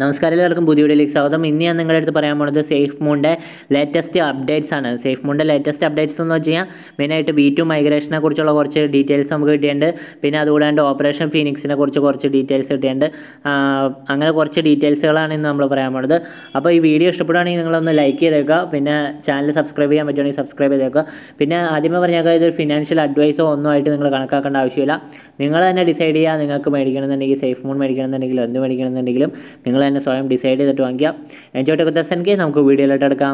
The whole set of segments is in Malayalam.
നമസ്കാരം എല്ലാവർക്കും പുതിയ വീഡിയോയിലേക്ക് സ്വാഗതം ഇന്ന് ഞാൻ നിങ്ങളുടെ അടുത്ത് പറയാൻ പോകുന്നത് സേഫ് മൂണിൻ്റെ ലേറ്റസ്റ്റ് അപ്ഡേറ്റ്സ് ആണ് സേഫ് മൂണിൻ്റെ ലേറ്റസ്റ്റ് അപ്ഡേറ്റ്സ് എന്ന് വെച്ച് കഴിഞ്ഞാൽ മെയിനായിട്ട് ബി ടു മൈഗ്രേഷനെ കുറിച്ചുള്ള കുറച്ച് ഡീറ്റെയിൽസ് നമുക്ക് കിട്ടിയിട്ടുണ്ട് പിന്നെ അതുകൂടാണ്ട് ഓപ്പറേഷൻ ഫീനിക്സിനെ കുറിച്ച് കുറച്ച് ഡീറ്റെയിൽസ് കിട്ടിയിട്ടുണ്ട് ആ, അങ്ങനെ കുറച്ച് ഡീറ്റെയിൽസുകളാണ് ഇന്ന് നമ്മൾ പറയാൻ പോകുന്നത് അപ്പോൾ ഈ വീഡിയോ ഇഷ്ടപ്പെടുകയാണെങ്കിൽ നിങ്ങളൊന്ന് ലൈക്ക് ചെയ്തേക്കുക പിന്നെ ചാനൽ സബ്സ്ക്രൈബ് ചെയ്യാൻ പറ്റുവാണെങ്കിൽ സബ്സ്ക്രൈബ് ചെയ്തേക്കുക പിന്നെ ആദ്യമേ പറഞ്ഞേക്കാം ഇതൊരു ഫിനാൻഷ്യൽ അഡ്വൈസോ ഒന്നും ആയിട്ട് നിങ്ങൾ കണക്കാക്കേണ്ട ആവശ്യമില്ല നിങ്ങൾ തന്നെ ഡിസൈഡ് ചെയ്യുക നിങ്ങൾക്ക് മേടിക്കണമെന്നുണ്ടെങ്കിൽ സേഫ് മൂൺ മേടിക്കണമെന്നുണ്ടെങ്കിലും എന്ത് മേടിക്കണമെന്നുണ്ടെങ്കിലും നിങ്ങൾ തന്നെ സ്വയം ഡിസൈഡ് ചെയ്തിട്ട് വാങ്ങിക്കുക എൻജോയ് ടു ദർശൻക്ക് നമുക്ക് വീഡിയോയിലോട്ട് എടുക്കാം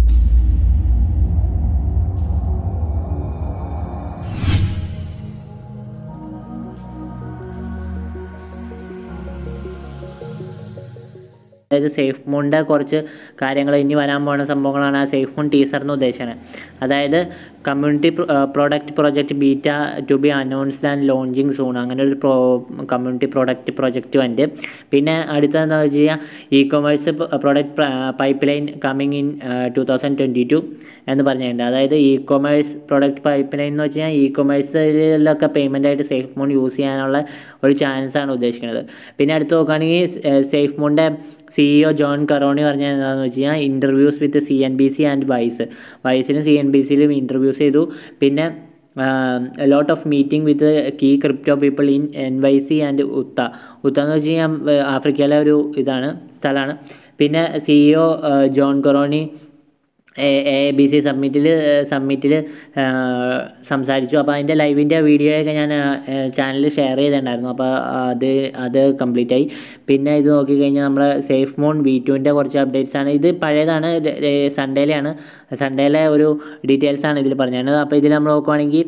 അതായത് സേഫ് മൂണിൻ്റെ കുറച്ച് കാര്യങ്ങൾ ഇനി വരാൻ പോകുന്ന സംഭവങ്ങളാണ് ആ സേഫ് മൂൺ ടീസർ എന്ന് ഉദ്ദേശിക്കുന്നത് അതായത് community product project beta to be announced and launching soon അങ്ങനെ ഒരു പ്രോ കമ്മ്യൂണിറ്റി പ്രോഡക്റ്റ് പ്രൊജക്റ്റ് ഉണ്ട് പിന്നെ അടുത്തത് എന്താ വെച്ച് കഴിഞ്ഞാൽ e commerce product pipeline coming in two thousand twenty two എന്ന് പറഞ്ഞിട്ടുണ്ട് അതായത് e commerce product pipeline എന്ന് വെച്ച് കഴിഞ്ഞാൽ ഇ കൊമേഴ്സിലൊക്കെ പേയ്മെൻ്റ് ആയിട്ട് സേഫ് മോൺ യൂസ് ചെയ്യാനുള്ള ഒരു ചാൻസ് ആണ് ഉദ്ദേശിക്കുന്നത് പിന്നെ അടുത്ത് നോക്കുകയാണെങ്കിൽ സേഫ് മോണിൻ്റെ സിഇഒ ജോൺ കറോണി പറഞ്ഞത് എന്താണെന്ന് വെച്ച് കഴിഞ്ഞാൽ interviews with C N B C and Vice വൈസിലും സി എൻ ബി സിയിലും ഇൻ്റർവ്യൂസ് ചെയ്തു പിന്നെ lot of meeting with key crypto people in N Y C and ഉത്ത ഉത്ത എന്ന് വെച്ച് കഴിഞ്ഞാൽ ആഫ്രിക്കയിലെ ഒരു ഇതാണ് സ്ഥലമാണ് പിന്നെ CEO John Karony A B C സബ്മിറ്റിൽ സബ്മിറ്റിൽ സംസാരിച്ചു അപ്പോൾ അതിൻ്റെ ലൈവിൻ്റെ വീഡിയോ ഒക്കെ ഞാൻ ചാനലിൽ ഷെയർ ചെയ്തിട്ടുണ്ടായിരുന്നു അപ്പോൾ അത് അത് കംപ്ലീറ്റ് ആയി പിന്നെ ഇത് നോക്കിക്കഴിഞ്ഞാൽ നമ്മൾ സേഫ് മോൺ വി ടുവിൻ്റെ കുറച്ച് അപ്ഡേറ്റ്സ് ആണ് ഇത് പഴയതാണ് സൺഡേയിലാണ് സൺഡേയിലെ ഒരു ഡീറ്റെയിൽസ് ആണ് ഇതിൽ പറഞ്ഞത് അപ്പോൾ ഇതിൽ നമ്മൾ നോക്കുവാണെങ്കിൽ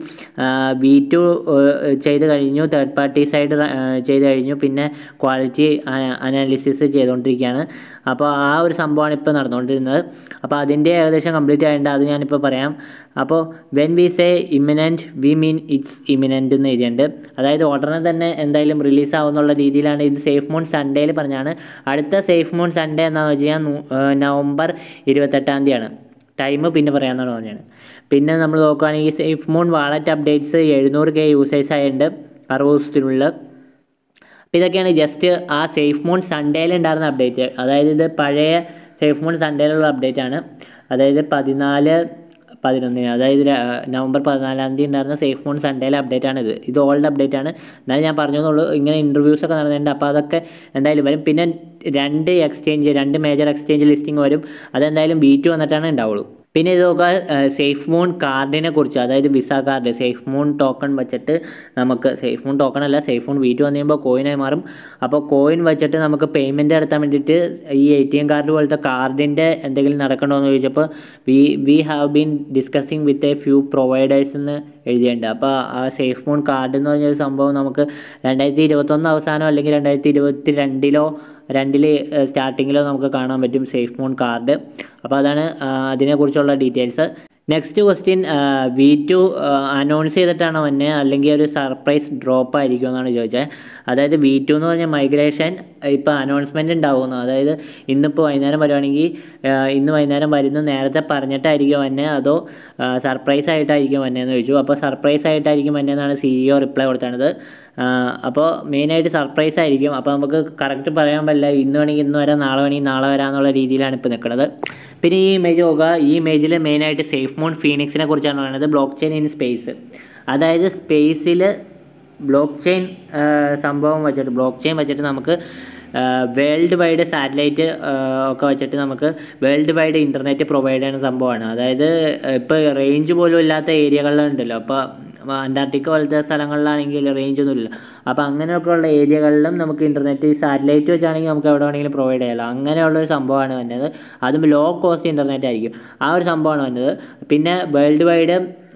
വി ടു ചെയ്ത് കഴിഞ്ഞു തേർഡ് പാർട്ടി സൈഡ് ചെയ്ത് കഴിഞ്ഞു പിന്നെ ക്വാളിറ്റി അനാലിസിസ് ചെയ്തുകൊണ്ടിരിക്കുകയാണ് അപ്പോൾ ആ ഒരു സംഭവമാണ് ഇപ്പോൾ നടന്നുകൊണ്ടിരുന്നത് അപ്പോൾ അതിൻ്റെ ഏകദേശം കംപ്ലീറ്റ് ആയതുകൊണ്ട് അത് ഞാനിപ്പോൾ പറയാം അപ്പോൾ when we say eminent we mean it's eminent എന്ന് എഴുതിയിട്ടുണ്ട് അതായത് ഉടനെ തന്നെ എന്തായാലും റിലീസ് ആവുന്നുള്ള രീതിയിലാണ് ഇത് സേഫ് മൂൺ സൺഡേയിൽ പറഞ്ഞാണ് അടുത്ത സേഫ് മൂൺ സൺഡേ എന്താണെന്ന് വെച്ച് കഴിഞ്ഞാൽ നവംബർ ഇരുപത്തെട്ടാം തീയതിയാണ് ടൈം പിന്നെ പറയാമെന്നാണ് പറഞ്ഞത് പിന്നെ നമ്മൾ നോക്കുകയാണെങ്കിൽ സേഫ് മൂൺ വാളറ്റ് അപ്ഡേറ്റ്സ് എഴുന്നൂറ് കെ യൂസേഴ്സ് ആയിട്ടുണ്ട് അറുപത് ദിവസത്തിനുള്ളിൽ അപ്പോൾ ഇതൊക്കെയാണ് ജസ്റ്റ് ആ സേഫ് മൂൺ സൺഡേയിൽ ഉണ്ടായിരുന്ന അപ്ഡേറ്റ് അതായത് ഇത് പഴയ സേഫ് മൂൺ സൺഡേയിലുള്ള അപ്ഡേറ്റ് ആണ് അതായത് പതിനാല് പതിനൊന്നിന് അതായത് നവംബർ പതിനാലാം തീയതി ഉണ്ടായിരുന്ന സേഫ് മൂൺ സൺഡേയിലെ അപ്ഡേറ്റ് ആണ് ഇത് ഇത് ഓൾഡ് അപ്ഡേറ്റ് ആണ് എന്നാലും ഞാൻ പറഞ്ഞെന്നുള്ളൂ ഇങ്ങനെ ഇൻ്റർവ്യൂസ് ഒക്കെ നടന്നിട്ടുണ്ട് അപ്പോൾ അതൊക്കെ എന്തായാലും വരും പിന്നെ രണ്ട് എക്സ്ചേഞ്ച് രണ്ട് മേജർ എക്സ്ചേഞ്ച് ലിസ്റ്റിംഗ് വരും അതെന്തായാലും ബി ടു വന്നിട്ടാണ് ഉണ്ടാവുള്ളൂ പിന്നെ ഇത് നോക്കുക സേഫ് മൂൺ കാർഡിനെ കുറിച്ച് അതായത് Visa card safe moon token വെച്ചിട്ട് നമുക്ക് സേഫ് മൂൺ ടോക്കൺ അല്ല സേഫ് മൂൺ വീട്ടിൽ വന്നു കഴിയുമ്പോൾ കോയിനായി മാറും അപ്പോൾ കോയിൻ വെച്ചിട്ട് നമുക്ക് പേയ്മെൻറ്റ് നടത്താൻ വേണ്ടിയിട്ട് ഈ എ ടി എം കാർഡ് പോലത്തെ കാർഡിൻ്റെ എന്തെങ്കിലും നടക്കണോ എന്ന് ചോദിച്ചപ്പോൾ we we have been discussing with a few providers എന്ന് എഴുതിയിട്ടുണ്ട് അപ്പോൾ ആ സേഫ് മൂൺ കാർഡ് എന്ന് പറഞ്ഞൊരു സംഭവം നമുക്ക് രണ്ടായിരത്തി ഇരുപത്തൊന്ന് അവസാനം അല്ലെങ്കിൽ രണ്ടായിരത്തി ഇരുപത്തി രണ്ടിലോ രണ്ടിൽ സ്റ്റാർട്ടിങ്ങിലോ നമുക്ക് കാണാൻ പറ്റും സേഫ് മൂൺ കാർഡ് അപ്പോൾ അതാണ് അതിനെക്കുറിച്ചുള്ള details next question V two announce ചെയ്തിട്ടാണോ വന്നെ അല്ലെങ്കിൽ ഒരു സർപ്രൈസ് ഡ്രോപ്പ് ആയിരിക്കും എന്നാണ് ചോദിച്ചത് അതായത് വി ടു എന്ന് പറഞ്ഞാൽ മൈഗ്രേഷൻ ഇപ്പോൾ അനൗൺസ്മെൻറ്റ് ഉണ്ടാവുന്നു അതായത് ഇന്നിപ്പോൾ വൈകുന്നേരം വരുവാണെങ്കിൽ ഇന്ന് വൈകുന്നേരം വരുന്ന നേരത്തെ പറഞ്ഞിട്ടായിരിക്കും വന്നെ അതോ സർപ്രൈസ് ആയിട്ടായിരിക്കും വന്നെ എന്ന് ചോദിച്ചു അപ്പോൾ സർപ്രൈസ് ആയിട്ടായിരിക്കും വന്നെ എന്നാണ് സിഇഒ റിപ്ലൈ കൊടുത്തത് അപ്പോൾ മെയിനായിട്ട് സർപ്രൈസ് ആയിരിക്കും അപ്പോൾ നമുക്ക് കറക്റ്റ് പറയാൻ പറ്റില്ല ഇന്ന് വേണമെങ്കിൽ ഇന്ന് വരാം നാളെ വേണമെങ്കിൽ നാളെ വരാമെന്നുള്ള രീതിയിലാണ് ഇപ്പോൾ നിൽക്കുന്നത് പിന്നെ ഈ ഇമേജ് നോക്കുക ഈ ഇമേജിൽ മെയിനായിട്ട് സേഫ് മൂൺ ഫീനിക്സിനെ കുറിച്ചാണ് പറയുന്നത് ബ്ലോക്ക് ചെയിൻ ഇൻ സ്പേസ് അതായത് സ്പേസിൽ ബ്ലോക്ക് ചെയിൻ സംഭവം വെച്ചിട്ട് ബ്ലോക്ക് ചെയിൻ വെച്ചിട്ട് നമുക്ക് വേൾഡ് വൈഡ് സാറ്റലൈറ്റ് ഒക്കെ വെച്ചിട്ട് നമുക്ക് വേൾഡ് വൈഡ് ഇൻ്റർനെറ്റ് പ്രൊവൈഡ് ചെയ്യുന്ന സംഭവമാണ് അതായത് ഇപ്പോൾ റേഞ്ച് പോലും ഇല്ലാത്ത ഏരിയകളിലുണ്ടല്ലോ അപ്പോൾ അന്റാർട്ടിക്ക പോലത്തെ സ്ഥലങ്ങളിലാണെങ്കിൽ റേഞ്ച് ഒന്നുമില്ല അപ്പോൾ അങ്ങനെയൊക്കെ ഉള്ള ഏരിയകളിലും നമുക്ക് ഇൻ്റർനെറ്റ് സാറ്റലൈറ്റ് വെച്ചാണെങ്കിൽ നമുക്ക് എവിടെ വേണമെങ്കിലും പ്രൊവൈഡ് ചെയ്യാമല്ലോ അങ്ങനെയുള്ളൊരു സംഭവമാണ് വന്നത് അതും ലോ കോസ്റ്റ് ഇൻ്റർനെറ്റ് ആയിരിക്കും ആ ഒരു സംഭവമാണ് വന്നത് പിന്നെ world wide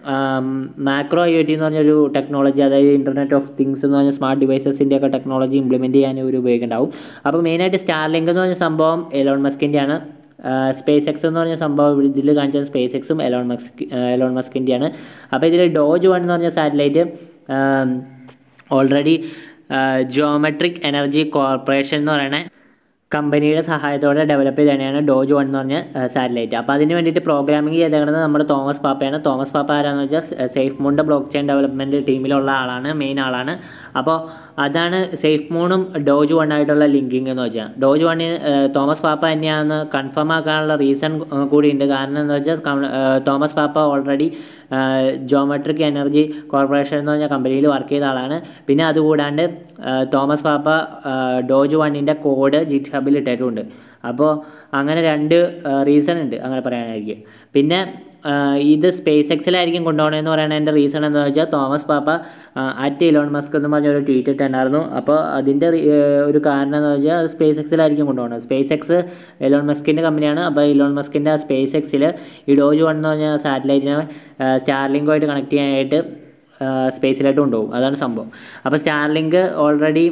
macro I O T എന്ന് പറഞ്ഞൊരു ടെക്നോളജി അതായത് ഇൻ്റർനെറ്റ് ഓഫ് തിങ്സ് എന്ന് പറഞ്ഞ സ്മാർട്ട് ഡിവൈസസിൻ്റെ ഒക്കെ ടെക്നോളജി ഇംപ്ലിമെൻറ്റ് ചെയ്യാൻ ഒരു ഉപയോഗിക്കുന്നുണ്ടാവും അപ്പോൾ മെയിനായിട്ട് സ്റ്റാർലിങ്ക് എന്ന് പറഞ്ഞ സംഭവം എലോൺ മസ്കിൻ്റെയാണ് സ്പേസ് എക്സ് എന്ന് പറഞ്ഞ സംഭവം ഇതിൽ കാണിച്ചത് സ്പേസ് എക്സും എലോൺ മസ്ക് എലോൺ മസ്കിൻ്റെയാണ് അപ്പോൾ ഇതിൽ ഡോജ് വൺ എന്ന് പറഞ്ഞ satellite already geometric energy corporation എന്ന് പറയുന്ന കമ്പനിയുടെ സഹായത്തോടെ ഡെവലപ്പ് ചെയ്ത് തന്നെയാണ് ഡോജ് വൺ എന്ന് പറഞ്ഞ സാറ്റലൈറ്റ് അപ്പോൾ അതിന് വേണ്ടിയിട്ട് പ്രോഗ്രാമിംഗ് ചെയ്തേക്കുന്നത് നമ്മുടെ തോമസ് പാപ്പയാണ് തോമസ് പാപ്പ ആരാന്ന് വെച്ചാൽ സേഫ് മൂണിൻ്റെ ബ്ലോക്ക് ചെയിൻ ഡെവലപ്മെൻറ്റ് ടീമിലുള്ള ആളാണ് മെയിൻ ആളാണ് അപ്പോൾ അതാണ് സേഫ് മൂണും ഡോജ് വൺ ആയിട്ടുള്ള ലിങ്കിങ് എന്ന് വെച്ചാൽ ഡോജ് വണ്ണിന് തോമസ് പാപ്പ തന്നെയാണെന്ന് കൺഫേം ആക്കാനുള്ള റീസൺ കൂടിയുണ്ട് കാരണം എന്ന് വെച്ചാൽ കം- ഏഹ് Thomas Papa already geometric energy corporation എന്ന് പറഞ്ഞ കമ്പനിയിൽ വർക്ക് ചെയ്ത ആളാണ് പിന്നെ അതുകൂടാണ്ട് ഏഹ് തോമസ് പാപ്പ ഏഹ് ഡോജ് വണ്ണിൻ്റെ കോഡ് ജിറ്റ് ഹബിൽ ഇട്ടിട്ടുണ്ട് അപ്പോൾ അങ്ങനെ രണ്ട് റീസൺ ഉണ്ട് അങ്ങനെ പറയാനായിരിക്കും പിന്നെ ആഹ് ഇത് സ്പേസ് എക്സിലായിരിക്കും കൊണ്ടുപോകണമെന്ന് പറയുന്നതിൻ്റെ റീസൺ എന്താണെന്ന് വെച്ചാൽ തോമസ് പാപ്പ അറ്റ് ഇലോൺ മസ്ക് എന്ന് പറഞ്ഞൊരു ട്വീറ്റ് ഇട്ടുണ്ടായിരുന്നു അപ്പോൾ അതിൻ്റെ റീ- ഏഹ് ഒരു കാരണം എന്ന് വെച്ചാൽ അത് സ്പേസ് എക്സിലായിരിക്കും കൊണ്ടുപോകുന്നത് സ്പേസ് എക്സ് ഇലോൺ മസ്കിൻ്റെ കമ്പനിയാണ് അപ്പോൾ ഇലോൺ മസ്കിൻ്റെ ആ സ്പേസ് എക്സിൽ ഈ ഡോജ് വൺ എന്ന് പറഞ്ഞ സാറ്റലൈറ്റിനെ സ്റ്റാർലിങ്കുമായിട്ട് കണക്ട് ചെയ്യാനായിട്ട് സ്പേസിലായിട്ട് കൊണ്ടുപോകും അതാണ് സംഭവം അപ്പോൾ സ്റ്റാർലിങ്ക് ഓൾറെഡി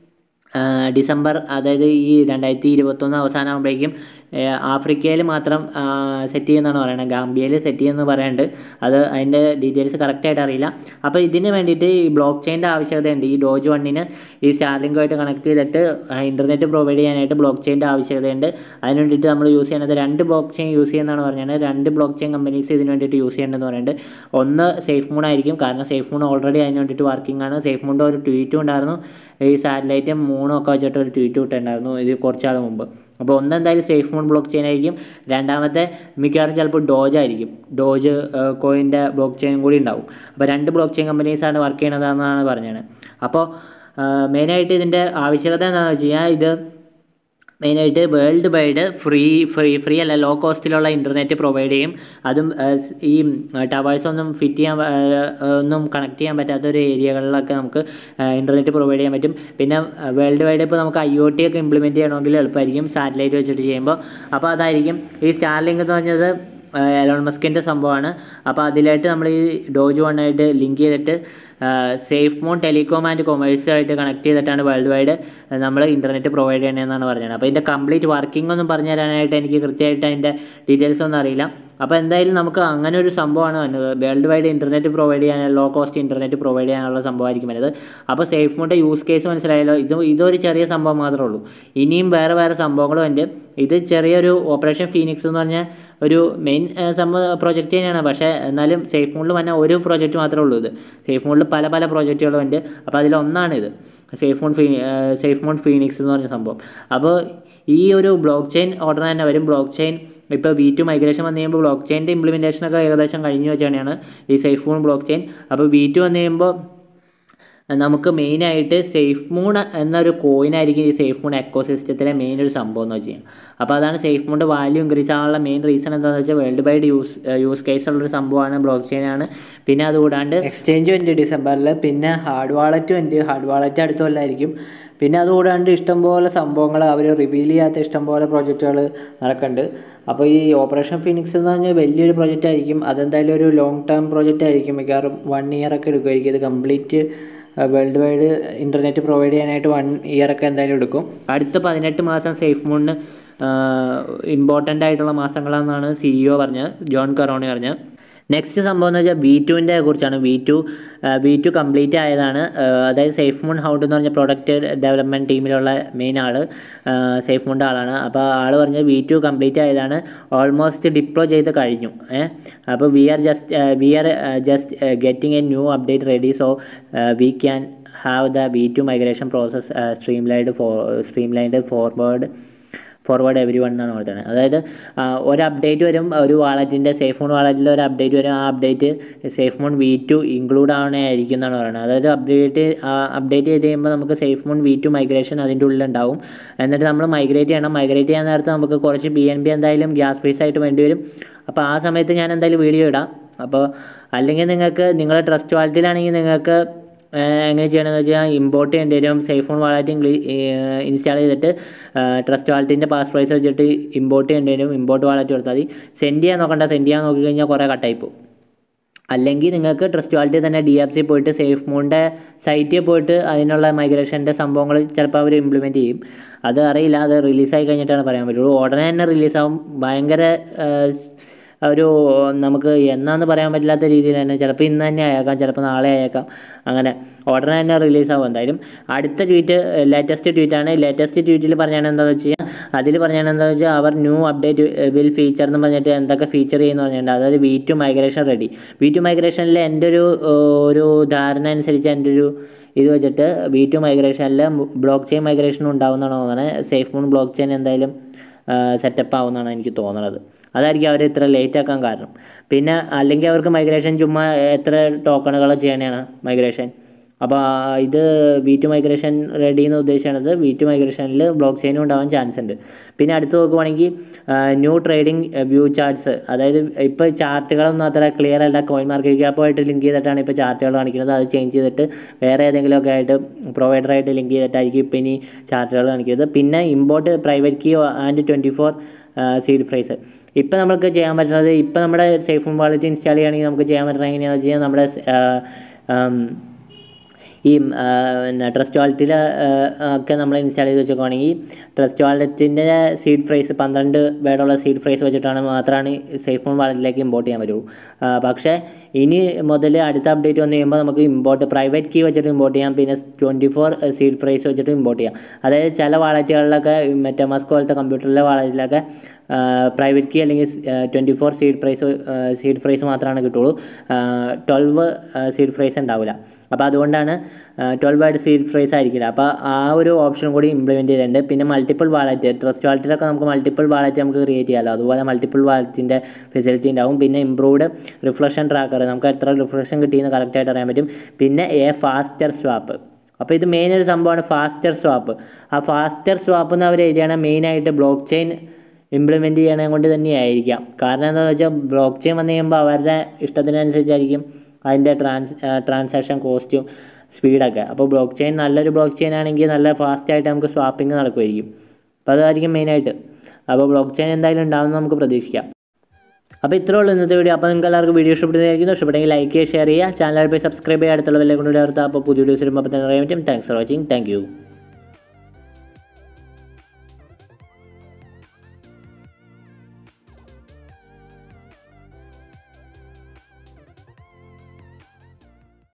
ഡിസംബർ അതായത് ഈ രണ്ടായിരത്തി ഇരുപത്തൊന്ന് അവസാനമാകുമ്പോഴേക്കും ആഫ്രിക്കയിൽ മാത്രം സെറ്റ് ചെയ്യുന്നതാണ് പറയുന്നത് ഗാംബിയയിൽ സെറ്റ് ചെയ്യുമെന്ന് പറയുന്നുണ്ട് അത് അതിൻ്റെ ഡീറ്റെയിൽസ് കറക്റ്റായിട്ട് അറിയില്ല അപ്പോൾ ഇതിന് വേണ്ടിയിട്ട് ഈ ബ്ലോക്ക് ചെയിൻ്റെ ആവശ്യകതയുണ്ട് ഈ ഡോജ് വണ്ണിന് ഈ സ്റ്റാർലിങ്കുമായിട്ട് കണക്ട് ചെയ്തിട്ട് ഇൻ്റർനെറ്റ് പ്രൊവൈഡ് ചെയ്യാനായിട്ട് ബ്ലോക്ക് ചെയിൻ്റെ ആവശ്യകതയുണ്ട് അതിന് വേണ്ടിയിട്ട് നമ്മൾ യൂസ് ചെയ്യുന്നത് രണ്ട് ബ്ലോക്ക് ചെയിൻ യൂസ് ചെയ്യുന്നതാണ് പറഞ്ഞത് രണ്ട് ബ്ലോക്ക് ചെയിൻ കമ്പനീസ് ഇതിന് വേണ്ടിയിട്ട് യൂസ് ചെയ്യേണ്ടതെന്ന് പറയുന്നുണ്ട് ഒന്ന് സേഫ് മൂൺ ആയിരിക്കും കാരണം സേഫ് മൂൺ ഓൾറെഡി അതിന് വേണ്ടിയിട്ട് വർക്കിംഗ് ആണ് സേഫ് മൂണിൻ്റെ ഒരു ട്വീറ്റും ഉണ്ടായിരുന്നു ഈ സാറ്റലൈറ്റും മൂണും ഒക്കെ വെച്ചിട്ട് ഒരു ട്വീറ്റ് ഇട്ടുണ്ടായിരുന്നു ഇത് കുറച്ചാൾ മുമ്പ് അപ്പോൾ ഒന്ന് എന്തായാലും സേഫ് മൂൺ ബ്ലോക്ക് ചെയിൻ ആയിരിക്കും രണ്ടാമത്തെ മിക്കവാറും ചിലപ്പോൾ ഡോജ് ആയിരിക്കും ഡോജ് കോയിൻ്റെ ബ്ലോക്ക് ചെയിൻ കൂടി ഉണ്ടാവും അപ്പോൾ രണ്ട് ബ്ലോക്ക് ചെയിൻ കമ്പനീസാണ് വർക്ക് ചെയ്യണതെന്നാണ് പറഞ്ഞത് അപ്പോൾ മെയിനായിട്ട് ഇതിൻ്റെ ആവശ്യകത എന്താണെന്ന് വെച്ച് കഴിഞ്ഞാൽ ഇത് മെയിനായിട്ട് world wide free free free അല്ല ലോ കോസ്റ്റിലുള്ള ഇൻ്റർനെറ്റ് പ്രൊവൈഡ് ചെയ്യും അതും ഏഹ്, സ് ഈ ടവേഴ്സ് ഒന്നും ഫിറ്റ് ചെയ്യാൻ പ- ഏഹ്, ഒന്നും കണക്ട് ചെയ്യാൻ പറ്റാത്ത ഒരു ഏരിയകളിലൊക്കെ നമുക്ക് ഇൻ്റർനെറ്റ് പ്രൊവൈഡ് ചെയ്യാൻ പറ്റും പിന്നെ വേൾഡ് വൈഡ് ഇപ്പോൾ നമുക്ക് ഐ ഒ ടി ഒക്കെ ഇംപ്ലിമെൻറ്റ് ചെയ്യണമെങ്കിൽ എളുപ്പമായിരിക്കും സാറ്റലൈറ്റ് വെച്ചിട്ട് ചെയ്യുമ്പോൾ അപ്പോൾ അതായിരിക്കും ഈ സ്റ്റാർലിങ്ക് എന്ന് പറഞ്ഞത് എലോൺ മസ്കിൻ്റെ സംഭവമാണ് അപ്പോൾ അതിലായിട്ട് നമ്മൾ ഈ ഡോജ് വണ്ണായിട്ട് ലിങ്ക് ചെയ്തിട്ട് സേഫ് മോൺ ടെലികോം ആൻഡ് കൊമേഴ്സുമായിട്ട് കണക്ട് ചെയ്തിട്ടാണ് വേൾഡ് വൈഡ് നമ്മൾ ഇൻ്റർനെറ്റ് പ്രൊവൈഡ് ചെയ്യണമെന്നാണ് പറഞ്ഞത് അപ്പോൾ ഇതിൻ്റെ കംപ്ലീറ്റ് വർക്കിംഗ് ഒന്നും പറഞ്ഞു തരാനായിട്ട് എനിക്ക് കൃത്യമായിട്ട് അതിൻ്റെ ഡീറ്റെയിൽസ് ഒന്നും അറിയില്ല അപ്പോൾ എന്തായാലും നമുക്ക് അങ്ങനെ ഒരു സംഭവമാണ് വന്നത് വേൾഡ് വൈഡ് ഇൻ്റർനെറ്റ് പ്രൊവൈഡ് ചെയ്യാൻ ലോ കോസ്റ്റ് ഇൻ്റർനെറ്റ് പ്രൊവൈഡ് ചെയ്യാനുള്ള സംഭവമായിരിക്കും വരുന്നത് അപ്പോൾ സേഫ് മോണിൻ്റെ യൂസ് കേസ് മനസ്സിലായല്ലോ ഇത് ഇതൊരു ചെറിയ സംഭവം മാത്രമേ ഉള്ളൂ ഇനിയും വേറെ വേറെ സംഭവങ്ങളും ഉണ്ട് ഇത് ചെറിയൊരു ഓപ്പറേഷൻ ഫീനിക്സ് എന്ന് പറഞ്ഞ ഒരു മെയിൻ സംഭവ പ്രോജക്റ്റ് തന്നെയാണ് പക്ഷേ എന്നാലും സേഫ് മോഡിൽ വന്ന ഒരു പ്രോജക്റ്റ് മാത്രമേ ഉള്ളൂ ഇത് സേഫ് മോഡിൽ പല പല പ്രോജക്റ്റുകളും ഉണ്ട് അപ്പോൾ അതിലൊന്നാണ് ഇത് സേഫ് മോഡ് ഫീ സേഫ് മോഡ് ഫീനിക്സ് എന്ന് പറഞ്ഞ സംഭവം അപ്പോൾ ഈ ഒരു ബ്ലോക്ക് ചെയിൻ ഓർഡർ തന്നെ വരും ബ്ലോക്ക് ചെയിൻ ഇപ്പോൾ വി ടു മൈഗ്രേഷൻ വന്നു കഴിയുമ്പോൾ ബ്ലോക്ക് ചെയിൻ്റെ ഇംപ്ലിമെൻറ്റേഷനൊക്കെ ഏകദേശം കഴിഞ്ഞു വെച്ചാണ് ഈ സേഫ് മോൺ ബ്ലോക്ക് ചെയിൻ അപ്പോൾ വി ടു വന്നു കഴിയുമ്പോൾ നമുക്ക് മെയിനായിട്ട് സേഫ് മൂൺ എന്നൊരു കോയിനായിരിക്കും ഈ സേഫ് മൂൺ എക്കോ സിസ്റ്റത്തിലെ മെയിൻ ഒരു സംഭവം എന്ന് വെച്ചാൽ അപ്പോൾ അതാണ് സേഫ് മൂണിൻ്റെ വാല്യൂ ഇൻക്രീസ് ആവാനുള്ള മെയിൻ റീസൺ എന്താണെന്ന് വെച്ചാൽ world wide use use case ഉള്ളൊരു സംഭവമാണ് ബ്ലോക്ക് ചെയിൻ ആണ് പിന്നെ അതുകൂടാണ്ട് എക്സ്ചേഞ്ച് ഉണ്ട് ഡിസംബറിൽ പിന്നെ ഹാർഡ് വാളറ്റും ഉണ്ട് ഹാർഡ് വാളറ്റ് അടുത്ത കൊല്ലമായിരിക്കും പിന്നെ അതുകൂടാണ്ട് ഇഷ്ടംപോലെ സംഭവങ്ങൾ അവർ റിവീൽ ചെയ്യാത്ത ഇഷ്ടംപോലെ പ്രോജക്റ്റുകൾ നടക്കുന്നുണ്ട് അപ്പോൾ ഈ ഓപ്പറേഷൻ ഫിനിക്സ് എന്ന് പറഞ്ഞാൽ വലിയൊരു പ്രോജക്റ്റ് ആയിരിക്കും അതെന്തായാലും ഒരു ലോങ് ടേം പ്രോജക്റ്റ് ആയിരിക്കും മിക്കവാറും വൺ ഇയർ ഒക്കെ എടുക്കുമായിരിക്കും ഇത് complete world wide internet provide ചെയ്യാനായിട്ട് വൺ ഇയർ ഒക്കെ എന്തായാലും എടുക്കും അടുത്ത പതിനെട്ട് മാസം സേഫ് മൂണിന് ഇമ്പോർട്ടൻ്റ് ആയിട്ടുള്ള മാസങ്ങളാണെന്നാണ് സിഇഒ പറഞ്ഞത് ജോൺ കറോണി പറഞ്ഞത് നെക്സ്റ്റ് സംഭവം എന്ന് വെച്ചാൽ വി ടുവിൻ്റെ കുറിച്ചാണ് V two V two complete ആയതാണ് ആഹ് അതായത് സേഫ് മൂൺ ഹൗഡ് എന്ന് പറഞ്ഞ പ്രൊഡക്റ്റ് ഡെവലപ്മെൻറ്റ് ടീമിലുള്ള മെയിൻ ആൾ സേഫ് മൂണിൻ്റെ ആളാണ് അപ്പോൾ ആൾ പറഞ്ഞത് വി ടു കംപ്ലീറ്റ് ആയതാണ് ഓൾമോസ്റ്റ് ഡിപ്ലോ ചെയ്ത് കഴിഞ്ഞു ഏഹ് അപ്പോൾ we are just we are just getting a new update ready so we can have the V two migration process streamlined for streamlined forward forward everyone എന്നാണ് പറയുന്നത് അതായത് ആ, ഒരു അപ്ഡേറ്റ് വരും ഒരു വാളറ്റിൻ്റെ സേഫ് മോൺ വാളറ്റിൽ ഒരു അപ്ഡേറ്റ് വരും ആ update safe moon V two include ആവണമായിരിക്കും എന്നാണ് പറയുന്നത് അതായത് അപ്ഡേറ്റ് അപ്ഡേറ്റ് ചെയ്ത് കഴിയുമ്പോൾ നമുക്ക് safe moon V two migration അതിൻ്റെ ഉള്ളിൽ ഉണ്ടാവും എന്നിട്ട് നമ്മൾ മൈഗ്രേറ്റ് ചെയ്യണം മൈഗ്രേറ്റ് ചെയ്യാൻ നേരത്ത് നമുക്ക് കുറച്ച് ബി എൻ ബി എന്തായാലും ഗ്യാസ് പൈസ ആയിട്ട് വേണ്ടി വരും അപ്പോൾ ആ സമയത്ത് ഞാൻ എന്തായാലും വീഡിയോ ഇടാം അപ്പോൾ അല്ലെങ്കിൽ നിങ്ങൾക്ക് നിങ്ങളുടെ ട്രസ്റ്റ് വാലറ്റിലാണെങ്കിൽ നിങ്ങൾക്ക് ഏഹ് എങ്ങനെ ചെയ്യണമെന്ന് വെച്ചാൽ ഇമ്പോർട്ട് ചെയ്യേണ്ടി വരും സേഫ് ഫോൺ വാളറ്റ് ഇൻസ്റ്റാൾ ചെയ്തിട്ട് ട്രസ്റ്റ് വാലറ്റിൻ്റെ പാസ് പ്രൈസ് വെച്ചിട്ട് ഇമ്പോർട്ട് ചെയ്യേണ്ടി വരും ഇമ്പോർട്ട് വാളറ്റ് കൊടുത്താൽ മതി സെൻഡ് ചെയ്യാൻ നോക്കണ്ട സെൻഡ് ചെയ്യാൻ നോക്കി കഴിഞ്ഞാൽ കുറേ കട്ടായി പോകും അല്ലെങ്കിൽ നിങ്ങൾക്ക് ട്രസ്റ്റ് വാലറ്റിൽ തന്നെ ഡി എഫ് സി പോയിട്ട് സേഫ് മോണിൻ്റെ സൈറ്റിൽ പോയിട്ട് അതിനുള്ള മൈഗ്രേഷൻ്റെ സംഭവങ്ങൾ ചിലപ്പോൾ അവർ ഇംപ്ലിമെൻറ്റ് ചെയ്യും അത് അറിയില്ല അത് റിലീസായി കഴിഞ്ഞിട്ടാണ് പറയാൻ പറ്റുള്ളൂ ഉടനെ തന്നെ റിലീസാവും ഭയങ്കര ഒരു നമുക്ക് എന്നാന്ന് പറയാൻ പറ്റില്ലാത്ത രീതിയിൽ തന്നെ ചിലപ്പോൾ ഇന്ന് തന്നെ ആയേക്കാം ചിലപ്പോൾ നാളെ ആയേക്കാം അങ്ങനെ ഉടനെ തന്നെ റിലീസ് ആവും എന്തായാലും അടുത്ത ട്വീറ്റ് ലേറ്റസ്റ്റ് ട്വീറ്റാണ് ലേറ്റസ്റ്റ് ട്വീറ്റിൽ പറഞ്ഞാണ് എന്താണെന്ന് വെച്ച് കഴിഞ്ഞാൽ അതിൽ പറഞ്ഞാണ് എന്താണെന്ന് വെച്ചാൽ അവർ ന്യൂ അപ്ഡേറ്റ് വിൽ ഫീച്ചർ എന്ന് പറഞ്ഞിട്ട് എന്തൊക്കെ ഫീച്ചർ ചെയ്യുന്നു പറഞ്ഞിട്ടുണ്ട് അതായത് V two migration ready V two മൈഗ്രേഷനിൽ എൻ്റെ ഒരു ഒരു ധാരണ അനുസരിച്ച് എൻ്റെ ഒരു ഇത് വെച്ചിട്ട് വി ടു മൈഗ്രേഷനിൽ ബ്ലോക്ക് ചെയിൻ മൈഗ്രേഷൻ ഉണ്ടാവുന്നതാണ് തോന്നുന്നത് സേഫ് മൂൺ ബ്ലോക്ക് ചെയിൻ എന്തായാലും സെറ്റപ്പ് ആവുമെന്നാണ് എനിക്ക് തോന്നുന്നത് അതായിരിക്കും അവർ ഇത്ര ലേറ്റ് ആക്കാൻ കാരണം പിന്നെ അല്ലെങ്കിൽ അവർക്ക് മൈഗ്രേഷൻ ചുമ്മാ എത്ര ടോക്കണുകൾ ചെയ്യണതാണ് മൈഗ്രേഷൻ അപ്പോൾ ഇത് വി ടു മൈഗ്രേഷൻ റെഡി എന്ന് ഉദ്ദേശിക്കുന്നത് വി ടു മൈഗ്രേഷനിൽ ബ്ലോക്ക് ചെയിനും ഉണ്ടാവാൻ ചാൻസ് ഉണ്ട് പിന്നെ അടുത്ത് നോക്കുവാണെങ്കിൽ ന്യൂ ട്രേഡിംഗ് വ്യൂ ചാർട്ട്സ് അതായത് ഇപ്പോൾ ചാർട്ടുകളൊന്നും അത്ര ക്ലിയർ അല്ല കോയിൻ മാർക്കറ്റ് ക്യാപ്പുമായിട്ട് ലിങ്ക് ചെയ്തിട്ടാണ് ഇപ്പോൾ ചാർട്ടുകൾ കാണിക്കുന്നത് അത് ചേഞ്ച് ചെയ്തിട്ട് വേറെ ഏതെങ്കിലുമൊക്കെ ആയിട്ട് പ്രൊവൈഡറായിട്ട് ലിങ്ക് ചെയ്തിട്ടായിരിക്കും ഇപ്പോൾ ഇനി ചാർട്ടുകൾ കാണിക്കുന്നത് പിന്നെ import private key and twenty four seed phrase ഇപ്പോൾ നമുക്ക് ചെയ്യാൻ പറ്റുന്നത് ഇപ്പോൾ നമ്മുടെ സേഫ് ഫോൺ വാളറ്റ് ഇൻസ്റ്റാൾ ചെയ്യുകയാണെങ്കിൽ നമുക്ക് ചെയ്യാൻ പറ്റുന്നത് എങ്ങനെയാണെന്ന് വെച്ച് കഴിഞ്ഞാൽ നമ്മുടെ ഈ പിന്നെ ട്രസ്റ്റ് വാലറ്റിൽ ഒക്കെ നമ്മൾ ഇൻസ്റ്റാൾ ചെയ്ത് വെച്ചേക്കുവാണെങ്കിൽ ട്രസ്റ്റ് വാലറ്റിൻ്റെ സീഡ് ഫ്രൈസ് പന്ത്രണ്ട് വേർഡുള്ള സീഡ് ഫ്രൈസ് വെച്ചിട്ടാണ് മാത്രമാണ് സേഫ് ഫോൺ വാലറ്റിലേക്ക് ഇമ്പോർട്ട് ചെയ്യാൻ പറ്റുള്ളൂ പക്ഷേ ഇനി മുതൽ അടുത്ത അപ്ഡേറ്റ് വന്നു കഴിയുമ്പോൾ നമുക്ക് ഇമ്പോർട്ട് പ്രൈവറ്റ് കീ വെച്ചിട്ട് ഇമ്പോർട്ട് ചെയ്യാം പിന്നെ ട്വൻറ്റി ഫോർ സീഡ് ഫ്രൈസ് വെച്ചിട്ട് ഇമ്പോർട്ട് ചെയ്യാം അതായത് ചില വാളറ്റുകളിലൊക്കെ മറ്റേ മസ്ക് പോലത്തെ കമ്പ്യൂട്ടറിലെ വാളറ്റിലൊക്കെ പ്രൈവറ്റ് കീ അല്ലെങ്കിൽ twenty four seed phrase seed phrase മാത്രമാണ് കിട്ടുള്ളൂ ട്വൽവ് സീഡ് പ്രൈസ് ഉണ്ടാവില്ല അപ്പോൾ അതുകൊണ്ടാണ് ട്വൽവ് ആയിട്ട് സീഡ് പ്രൈസ് ആയിരിക്കില്ല അപ്പോൾ ആ ഒരു ഓപ്ഷൻ കൂടി ഇംപ്ലിമെൻറ്റ് ചെയ്തിട്ടുണ്ട് പിന്നെ മൾട്ടിപ്പിൾ വാലറ്റ് ട്രസ്റ്റ് വാലറ്റിലൊക്കെ നമുക്ക് മൾട്ടിപ്പിൾ വാലറ്റ് നമുക്ക് ക്രിയേറ്റ് ചെയ്യാമല്ലോ അതുപോലെ മൾട്ടിപ്പിൾ വാലറ്റിൻ്റെ ഫെസിലിറ്റി ഉണ്ടാവും പിന്നെ ഇംപ്രൂവ്ഡ് റിഫ്ലക്ഷൻ ട്രാക്കർ നമുക്ക് എത്ര റിഫ്ലക്ഷൻ കിട്ടിയെന്ന് കറക്റ്റായിട്ട് അറിയാൻ പറ്റും പിന്നെ എ ഫാസ്റ്റർ സ്വാപ്പ് അപ്പോൾ ഇത് മെയിൻ ഒരു സംഭവമാണ് ഫാസ്റ്റർ സ്വാപ്പ് ആ ഫാസ്റ്റർ സ്വാപ്പ് എന്ന് അവർ എഴുതിയാണ് മെയിനായിട്ട് ബ്ലോക്ക് ചെയിൻ ഇംപ്ലിമെൻറ്റ് ചെയ്യണത് കൊണ്ട് തന്നെയായിരിക്കാം കാരണം എന്താണെന്ന് വെച്ചാൽ ബ്ലോക്ക് ചെയിൻ വന്നു കഴിയുമ്പോൾ അവരുടെ ഇഷ്ടത്തിനനുസരിച്ചായിരിക്കും അതിൻ്റെ ട്രാൻസ് ട്രാൻസാക്ഷൻ കോസ്റ്റും സ്പീഡൊക്കെ അപ്പോൾ ബ്ലോക്ക് ചെയിൻ നല്ലൊരു ബ്ലോക്ക് ചെയിൻ ആണെങ്കിൽ നല്ല ഫാസ്റ്റായിട്ട് നമുക്ക് സ്വാപ്പിംഗ് നടക്കുമായിരിക്കും അപ്പോൾ അതായിരിക്കും മെയിനായിട്ട് അപ്പോൾ ബ്ലോക്ക് ചെയിൻ എന്തായാലും ഉണ്ടാകുമെന്ന് നമുക്ക് പ്രതീക്ഷിക്കാം അപ്പോൾ ഇത്രേ ഉള്ളൂ ഇന്നത്തെ വീഡിയോ അപ്പോൾ നിങ്ങൾക്ക് എല്ലാവർക്കും വീഡിയോ ഇഷ്ടപ്പെടുന്നതായിരിക്കും ഇഷ്ടപ്പെട്ടെങ്കിൽ ലൈക്ക് ചെയ്യുക ഷെയർ ചെയ്യുക ചാനൽ പോയി സബ്സ്ക്രൈബ് ചെയ്യുക അടുത്തുള്ള വില കൊണ്ട് ചേർത്താൽ അപ്പോൾ പുതിയ വീഡിയോസ് വരുമ്പോൾ അപ്പോൾ തന്നെ അറിയാൻ പറ്റും thanks for watching thank U